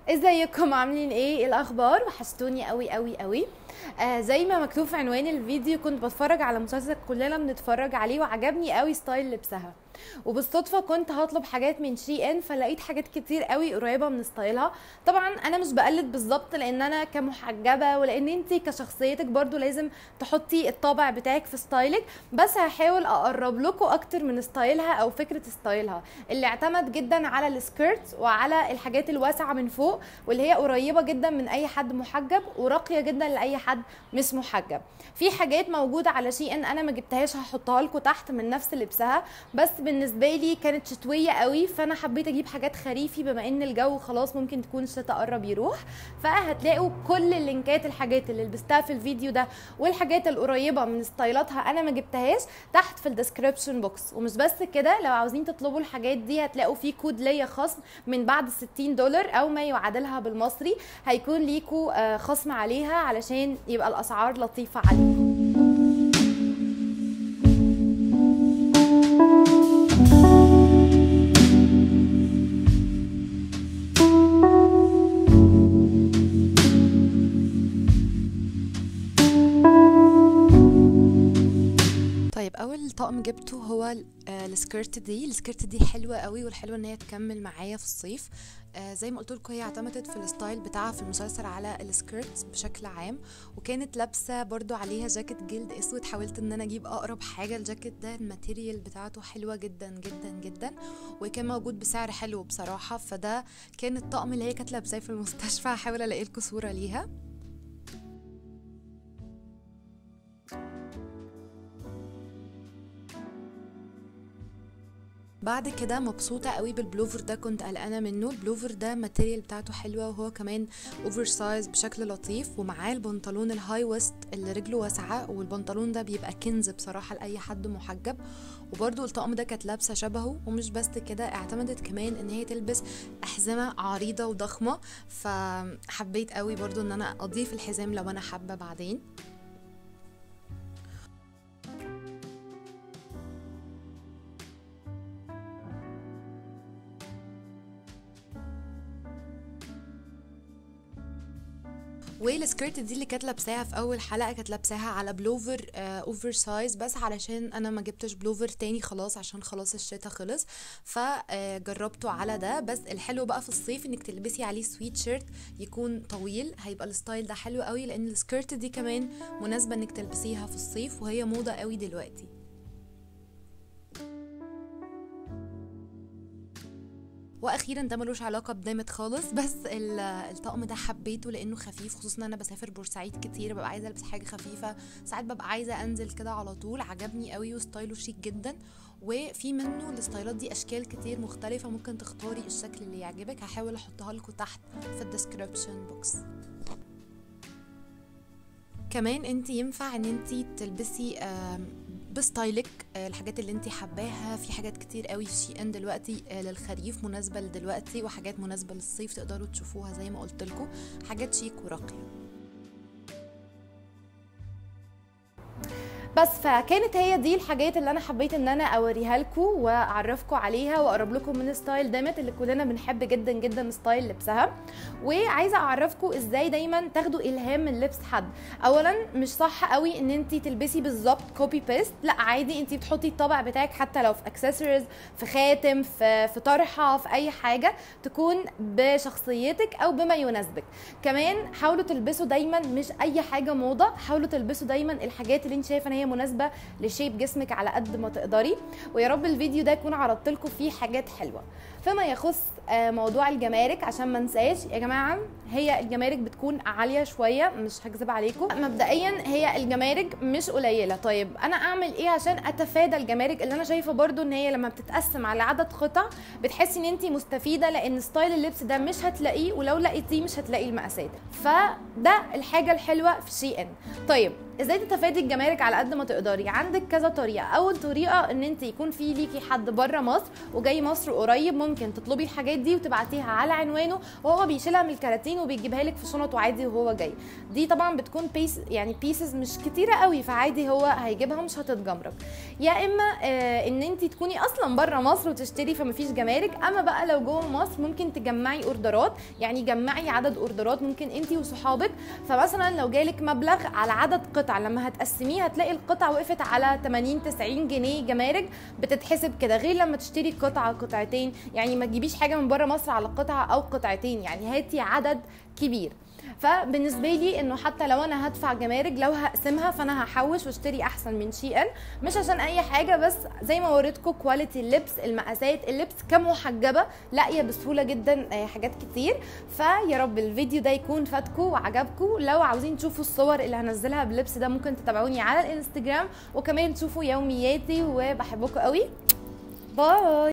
ازيكم عاملين ايه إيه الاخبار وحشتوني قوي قوي قوي آه زي ما مكتوب في عنوان الفيديو كنت بتفرج على مسلسل كلنا بنتفرج عليه وعجبني قوي ستايل لبسها وبالصدفه كنت هطلب حاجات من شي ان فلقيت حاجات كتير قوي قريبه من ستايلها طبعا انا مش بقلد بالظبط لان انا كمحجبه ولان انت كشخصيتك برضو لازم تحطي الطابع بتاعك في ستايلك بس هحاول اقرب لكم اكتر من ستايلها او فكره ستايلها اللي اعتمد جدا على السكيرت وعلى الحاجات الواسعه من فوق واللي هي قريبه جدا من اي حد محجب وراقيه جدا لاي حد مش محجب في حاجات موجوده على شي ان انا ما جبتهاش هحطها لكم تحت من نفس لبسها بس بالنسبه لي كانت شتويه قوي فانا حبيت اجيب حاجات خريفي بما ان الجو خلاص ممكن تكون الشتاء قرب يروح فهتلاقوا كل اللينكات الحاجات اللي لبستها في الفيديو ده والحاجات القريبه من ستايلاتها انا ما جبتهاش تحت في الديسكربشن بوكس ومش بس كده لو عاوزين تطلبوا الحاجات دي هتلاقوا في كود ليا خصم من بعد 60 دولار او ما يعادلها بالمصري هيكون ليكوا آه، خصم عليها علشان يبقى الاسعار لطيفه عليكم طيب اول طقم جبته هو ال- آه، السكيرت دي السكيرت دي حلوه قوي والحلوه ان هي تكمل معايا في الصيف آه، زي ما قلت لكم هي اعتمدت في الستايل بتاعها في المسلسل على السكيرت بشكل عام وكانت لابسه برضو عليها جاكيت جلد اسود حاولت ان انا اجيب اقرب حاجه الجاكيت ده الماتيريال بتاعته حلوه جدا جدا جدا وكان موجود بسعر حلو بصراحه فده كان الطقم اللي هي كانت لابساه في المستشفى هحاول الاقي لكم صوره ليها بعد كده مبسوطة قوي بالبلوفر ده كنت قلقانة منه البلوفر ده الماتيريال بتاعته حلوة وهو كمان اوفر سايز بشكل لطيف ومعاه البنطلون الهاي ويست اللي رجله واسعة والبنطلون ده بيبقى كنز بصراحة لأي حد محجب وبرده الطقم ده كانت لابسة شبهه ومش بس كده اعتمدت كمان ان هي تلبس أحزمة عريضة وضخمة فحبيت قوي برضو ان انا اضيف الحزام لو انا حابة بعدين والسكيرت دي اللي كانت لابساها في اول حلقه كانت لابساها على بلوفر آه اوفر سايز بس علشان انا ما جبتش بلوفر تاني خلاص عشان خلاص الشتاء خلص فجربته على ده بس الحلو بقى في الصيف انك تلبسي عليه سويت شيرت يكون طويل هيبقى الستايل ده حلو قوي لان السكيرت دي كمان مناسبه انك تلبسيها في الصيف وهي موضه قوي دلوقتي واخيرا ده ملوش علاقه بدامت خالص بس ال- الطقم ده حبيته لانه خفيف خصوصا ان انا بسافر بورسعيد كتير ببقى عايزه البس حاجه خفيفه ساعات ببقى عايزه انزل كده على طول عجبني قوي وستايله شيك جدا وفي منه الستايلات دي اشكال كتير مختلفه ممكن تختاري الشكل اللي يعجبك هحاول احطها لكم تحت في الديسكربشن بوكس كمان انت ينفع ان انت تلبسي آم، بستايلك آه، الحاجات اللي انت حباها في حاجات كتير قوي في شي ان دلوقتي آه، للخريف مناسبه لدلوقتي وحاجات مناسبه للصيف تقدروا تشوفوها زي ما قلت لكم حاجات شيك وراقيه بس فكانت هي دي الحاجات اللي انا حبيت ان انا اوريها لكم واعرفكم عليها واقرب لكم من ستايل دامت اللي كلنا بنحب جدا جدا ستايل لبسها وعايزه اعرفكم ازاي دايما تاخدوا الهام من لبس حد اولا مش صح قوي ان انت تلبسي بالظبط كوبي بيست لا عادي انت بتحطي الطبع بتاعك حتى لو في اكسسوارز في خاتم في في طرحه في اي حاجه تكون بشخصيتك او بما يناسبك كمان حاولوا تلبسوا دايما مش اي حاجه موضه حاولوا تلبسوا دايما الحاجات اللي انت شايفه ان هي مناسبه لشيب جسمك على قد ما تقدري ويا رب الفيديو ده يكون عرضت لكم فيه حاجات حلوه فيما يخص آه، موضوع الجمارك عشان ما انساش يا جماعه هي الجمارك بتكون عاليه شويه مش هكذب عليكم مبدئيا هي الجمارك مش قليله طيب انا اعمل ايه عشان اتفادى الجمارك اللي انا شايفه برضو ان هي لما بتتقسم على عدد قطع بتحسي ان انت مستفيده لان ستايل اللبس ده مش هتلاقيه ولو لقيتيه مش هتلاقي المقاسات فده الحاجه الحلوه في شي ان طيب ازاي تتفادي الجمارك على قد ما تقدري عندك كذا طريقه اول طريقه ان انت يكون في ليكي حد بره مصر وجاي مصر قريب ممكن ممكن تطلبي الحاجات دي وتبعتيها على عنوانه وهو بيشيلها من الكراتين وبيجيبها لك في شنط وعادي وهو جاي دي طبعا بتكون بيس يعني بيسز مش كتيره قوي فعادي هو هيجيبها مش هتتجمرك يا اما آه ان انت تكوني اصلا بره مصر وتشتري فمفيش جمارك اما بقى لو جوه مصر ممكن تجمعي اوردرات يعني جمعي عدد اوردرات ممكن انت وصحابك فمثلا لو جالك مبلغ على عدد قطع لما هتقسميه هتلاقي القطعه وقفت على 80 90 جنيه جمارك بتتحسب كده غير لما تشتري قطعه قطعتين يعني ما تجيبيش حاجه من بره مصر على قطعه او قطعتين يعني هاتي عدد كبير فبالنسبه لي انه حتى لو انا هدفع جمارك لو هقسمها فانا هحوش واشتري احسن من شي ان مش عشان اي حاجه بس زي ما وريتكم كواليتي اللبس المقاسات اللبس كمحجبه لاقيه بسهوله جدا آه، حاجات كتير فيا رب الفيديو ده يكون فاتكم وعجبكم لو عاوزين تشوفوا الصور اللي هنزلها باللبس ده ممكن تتابعوني على الانستجرام وكمان تشوفوا يومياتي وبحبكم قوي باي